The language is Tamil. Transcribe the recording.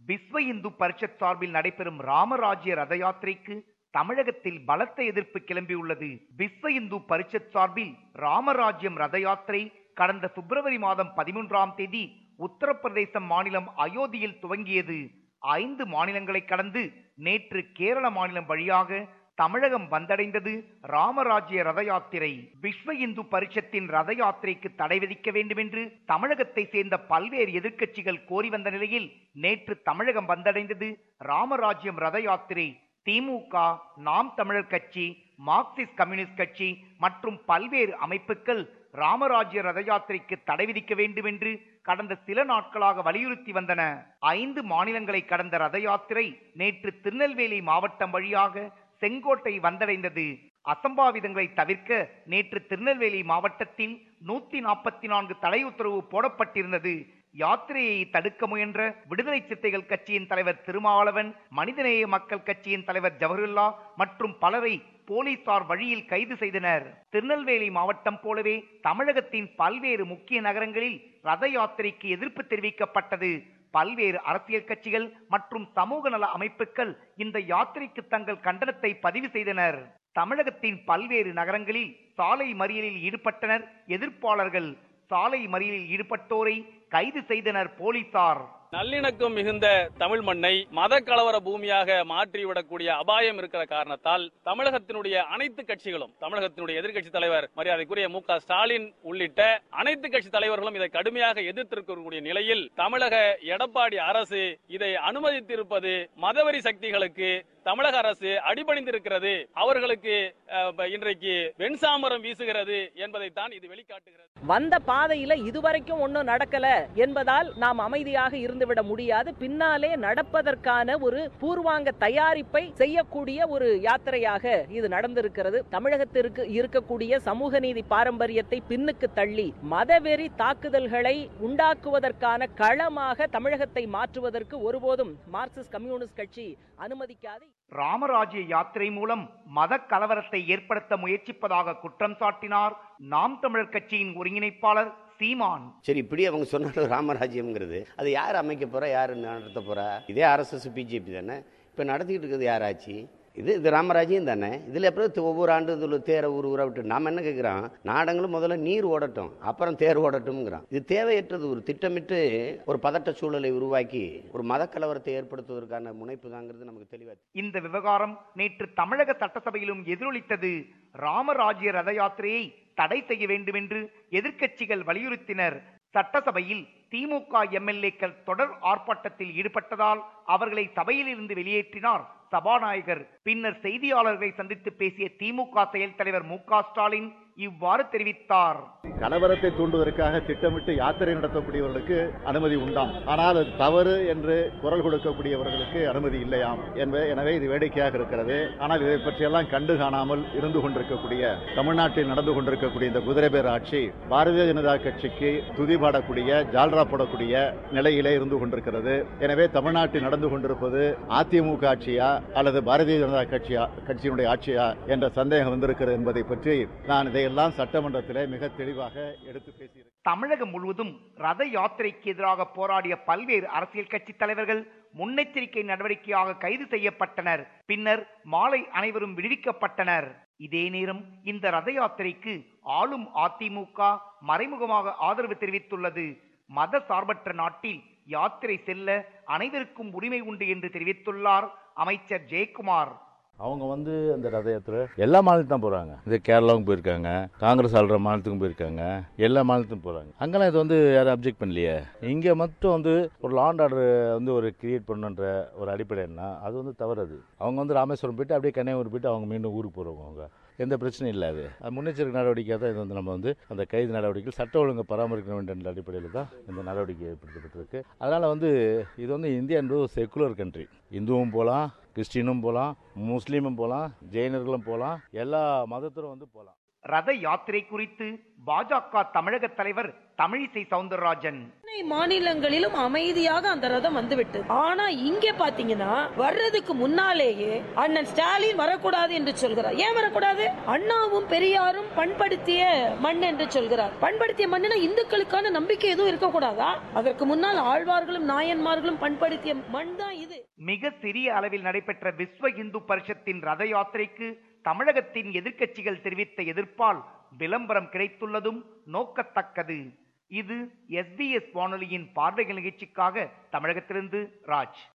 விஸ்வ இந்து பரிஷத் சார்பில் நடைபெறும் ராமராஜ்ய ரத யாத்திரைக்கு தமிழகத்தில் பலத்த எதிர்ப்பு கிளம்பியுள்ளது விஸ்வ இந்து பரிஷத் சார்பில் ராமராஜ்யம் ரத யாத்திரை கடந்த பிப்ரவரி மாதம் பதிமூன்றாம் தேதி உத்தரப்பிரதேசம் மாநிலம் அயோத்தியில் துவங்கியது ஐந்து மாநிலங்களை கடந்து நேற்று கேரள மாநிலம் வழியாக தமிழகம் வந்தடைந்தது ராமராஜ்ய ரத யாத்திரை விஸ்வ இந்து பரிஷத்தின் ரத யாத்திரைக்கு தடை விதிக்க வேண்டும் என்று தமிழகத்தை சேர்ந்த பல்வேறு எதிர்க்கட்சிகள் கோரி வந்த நிலையில் நேற்று தமிழகம் வந்தடைந்தது ராமராஜ்யம் ரத யாத்திரை திமுக நாம் தமிழர் கட்சி மார்க்சிஸ்ட் கம்யூனிஸ்ட் கட்சி மற்றும் பல்வேறு அமைப்புகள் ராமராஜ்ய ரத யாத்திரைக்கு தடை விதிக்க வேண்டும் என்று கடந்த சில நாட்களாக வலியுறுத்தி வந்தன ஐந்து மாநிலங்களை கடந்த ரத யாத்திரை நேற்று திருநெல்வேலி மாவட்டம் வழியாக செங்கோட்டை வந்தடைந்தது அசம்பாவிதங்களை தவிர்க்க நேற்று திருநெல்வேலி மாவட்டத்தில் நூத்தி நாற்பத்தி நான்கு தடை உத்தரவு போடப்பட்டிருந்தது யாத்திரையை தடுக்க முயன்ற விடுதலை சிறுத்தைகள் கட்சியின் தலைவர் திருமாவளவன் மனிதநேய மக்கள் கட்சியின் தலைவர் ஜவஹர்லா மற்றும் பலரை போலீசார் வழியில் கைது செய்தனர் திருநெல்வேலி மாவட்டம் போலவே தமிழகத்தின் பல்வேறு முக்கிய நகரங்களில் ரத யாத்திரைக்கு எதிர்ப்பு தெரிவிக்கப்பட்டது பல்வேறு அரசியல் கட்சிகள் மற்றும் சமூக நல அமைப்புகள் இந்த யாத்திரைக்கு தங்கள் கண்டனத்தை பதிவு செய்தனர் தமிழகத்தின் பல்வேறு நகரங்களில் சாலை மறியலில் ஈடுபட்டனர் எதிர்ப்பாளர்கள் சாலை மறியலில் ஈடுபட்டோரை கைது செய்தனர் போலீசார் நல்லிணக்கம் மிகுந்த தமிழ் மண்ணை மத கலவர பூமியாக மாற்றிவிடக்கூடிய அபாயம் இருக்கிற காரணத்தால் தமிழகத்தினுடைய அனைத்து கட்சிகளும் தமிழகத்தினுடைய எதிர்க்கட்சி தலைவர் மரியாதைக்குரிய மு க ஸ்டாலின் உள்ளிட்ட அனைத்து கட்சி தலைவர்களும் இதை கடுமையாக எதிர்த்திருக்கக்கூடிய நிலையில் தமிழக எடப்பாடி அரசு இதை அனுமதித்திருப்பது மதவெறி சக்திகளுக்கு தமிழக அரசு அடிபணிந்திருக்கிறது அவர்களுக்கு அஹ், இன்றைக்கு வெண்சாமரம் வீசுகிறது என்பதைத்தான் இது வெளிக்காட்டுகிறது வந்த பாதையில இதுவரைக்கும் ஒன்றும் நடக்கல என்பதால் நாம் அமைதியாக இருந்துவிட முடியாது பின்னாலே நடப்பதற்கான ஒரு பூர்வாங்க தயாரிப்பை செய்யக்கூடிய ஒரு யாத்திரையாக இது நடந்திருக்கிறது தமிழகத்திற்கு இருக்கக்கூடிய சமூக நீதி பாரம்பரியத்தை பின்னுக்கு தள்ளி மதவெறி தாக்குதல்களை உண்டாக்குவதற்கான களமாக தமிழகத்தை மாற்றுவதற்கு ஒருபோதும் மார்க்சிஸ்ட் கம்யூனிஸ்ட் கட்சி அனுமதிக்காது ராமராஜ்ய யாத்திரை மூலம் மத கலவரத்தை ஏற்படுத்த முயற்சிப்பதாக குற்றம் சாட்டினார் நாம் தமிழர் கட்சியின் ஒருங்கிணைப்பாளர் சீமான் சரி இப்படி அவங்க சொன்னாலும் ராமராஜ்யம்ங்கிறது அது யார் அமைக்க போறா யார் நடத்த போறா இதே ஆர்எஸ்எஸ் பிஜேபி தானே இப்போ நடத்திக்கிட்டு இருக்கிறது யாராச்சு இது இது ராமராஜ்யம் தானே இதில் எப்படி ஒவ்வொரு ஆண்டு இதில் தேரை ஊர் ஊரா விட்டு நாம என்ன கேட்குறோம் நாடங்களும் முதல்ல நீர் ஓடட்டும் அப்புறம் தேர் ஓடட்டும்ங்கிறோம் இது தேவையற்றது ஒரு திட்டமிட்டு ஒரு பதட்ட சூழலை உருவாக்கி ஒரு மத கலவரத்தை ஏற்படுத்துவதற்கான முனைப்பு தாங்கிறது நமக்கு தெளிவாக இந்த விவகாரம் நேற்று தமிழக சட்டசபையிலும் எதிரொலித்தது ராமராஜ்ய ரத யாத்திரையை தடை செய்ய வேண்டும் என்று எதிர்க்கட்சிகள் வலியுறுத்தினர் சட்டசபையில் திமுக எம்எல்ஏக்கள் தொடர் ஆர்ப்பாட்டத்தில் ஈடுபட்டதால் அவர்களை சபையில் இருந்து வெளியேற்றினார் சபாநாயகர் பின்னர் செய்தியாளர்களை சந்தித்து பேசிய திமுக செயல் தலைவர் மு க ஸ்டாலின் இவ்வாறு தெரிவித்தார் கலவரத்தை தூண்டுவதற்காக திட்டமிட்டு யாத்திரை நடத்தக்கூடியவர்களுக்கு அனுமதி உண்டாம் ஆனால் அது தவறு என்று குரல் கொடுக்கக்கூடியவர்களுக்கு அனுமதி இல்லையாம் என்ப எனவே இது வேடிக்கையாக இருக்கிறது ஆனால் இதை பற்றியெல்லாம் கண்டு காணாமல் இருந்து கொண்டிருக்கக்கூடிய தமிழ்நாட்டில் நடந்து கொண்டிருக்கக்கூடிய இந்த குதிரை பேர் ஆட்சி பாரதிய ஜனதா கட்சிக்கு துதிபாடக்கூடிய ஜால்ரா போடக்கூடிய நிலையிலே இருந்து கொண்டிருக்கிறது எனவே தமிழ்நாட்டில் நடந்து கொண்டிருப்பது அதிமுக ஆட்சியா அல்லது பாரதிய ஜனதா கட்சியா கட்சியினுடைய ஆட்சியா என்ற சந்தேகம் வந்திருக்கிறது என்பதை பற்றி நான் இதையெல்லாம் சட்டமன்றத்திலே மிக தெளிவாக எடுத்து பேசியிருக்கிறேன் தமிழகம் முழுவதும் ரத யாத்திரைக்கு எதிராக போராடிய பல்வேறு அரசியல் கட்சி தலைவர்கள் முன்னெச்சரிக்கை நடவடிக்கையாக கைது செய்யப்பட்டனர் பின்னர் மாலை அனைவரும் விடுவிக்கப்பட்டனர் இதே நேரம் இந்த ரத யாத்திரைக்கு ஆளும் அதிமுக மறைமுகமாக ஆதரவு தெரிவித்துள்ளது மத சார்பற்ற நாட்டில் யாத்திரை செல்ல அனைவருக்கும் உரிமை உண்டு என்று தெரிவித்துள்ளார் அமைச்சர் ஜெயக்குமார் அவங்க வந்து அந்த ரத யாத்திரை எல்லா மாநிலத்துக்கும் தான் போகிறாங்க இது கேரளாவுக்கும் போயிருக்காங்க காங்கிரஸ் ஆளுற மாநிலத்துக்கும் போயிருக்காங்க எல்லா மாநிலத்துக்கும் போகிறாங்க அங்கெல்லாம் இது வந்து யாரும் அப்ஜெக்ட் பண்ணலையே இங்கே மட்டும் வந்து ஒரு லாண்ட் ஆர்டர் வந்து ஒரு கிரியேட் பண்ணுன்ற ஒரு அடிப்படைன்னா அது வந்து தவறு அது அவங்க வந்து ராமேஸ்வரம் போயிட்டு அப்படியே கன்னியாகுமரி போயிட்டு அவங்க மீண்டும் ஊருக்கு போகிறவங்க அவங்க எந்த பிரச்சனையும் இல்லை அது அது முன்னெச்சரிக்கை நடவடிக்கையாக தான் இது வந்து நம்ம வந்து அந்த கைது நடவடிக்கைகள் சட்ட ஒழுங்கு பராமரிக்க வேண்டும் என்ற அடிப்படையில் தான் இந்த நடவடிக்கை ஏற்படுத்தப்பட்டிருக்கு அதனால் வந்து இது வந்து இந்தியா என்பது ஒரு செக்குலர் கண்ட்ரி இந்துவும் போகலாம் கிறிஸ்டினும் போகலாம் முஸ்லீமும் போகலாம் ஜெயினர்களும் போகலாம் எல்லா மதத்திலும் வந்து போகலாம் ரத யாத்திரை குறித்து பாஜக தமிழக தலைவர் தமிழிசை சவுந்தரராஜன் அத்தனை மாநிலங்களிலும் அமைதியாக அந்த ரதம் வந்துவிட்டது ஆனா இங்க பாத்தீங்கன்னா வர்றதுக்கு முன்னாலேயே அண்ணன் ஸ்டாலின் வரக்கூடாது என்று சொல்கிறார் ஏன் வரக்கூடாது அண்ணாவும் பெரியாரும் பண்படுத்திய மண் என்று சொல்கிறார் பண்படுத்திய மண்ணுனா இந்துக்களுக்கான நம்பிக்கை எதுவும் இருக்கக்கூடாதா அதற்கு முன்னால் ஆழ்வார்களும் நாயன்மார்களும் பண்படுத்திய மண் தான் இது மிக சிறிய அளவில் நடைபெற்ற விஸ்வ இந்து பரிஷத்தின் ரத யாத்திரைக்கு தமிழகத்தின் எதிர்க்கட்சிகள் தெரிவித்த எதிர்ப்பால் விளம்பரம் கிடைத்துள்ளதும் நோக்கத்தக்கது இது எஸ்பிஎஸ் வானொலியின் பார்வைகள் நிகழ்ச்சிக்காக தமிழகத்திலிருந்து ராஜ்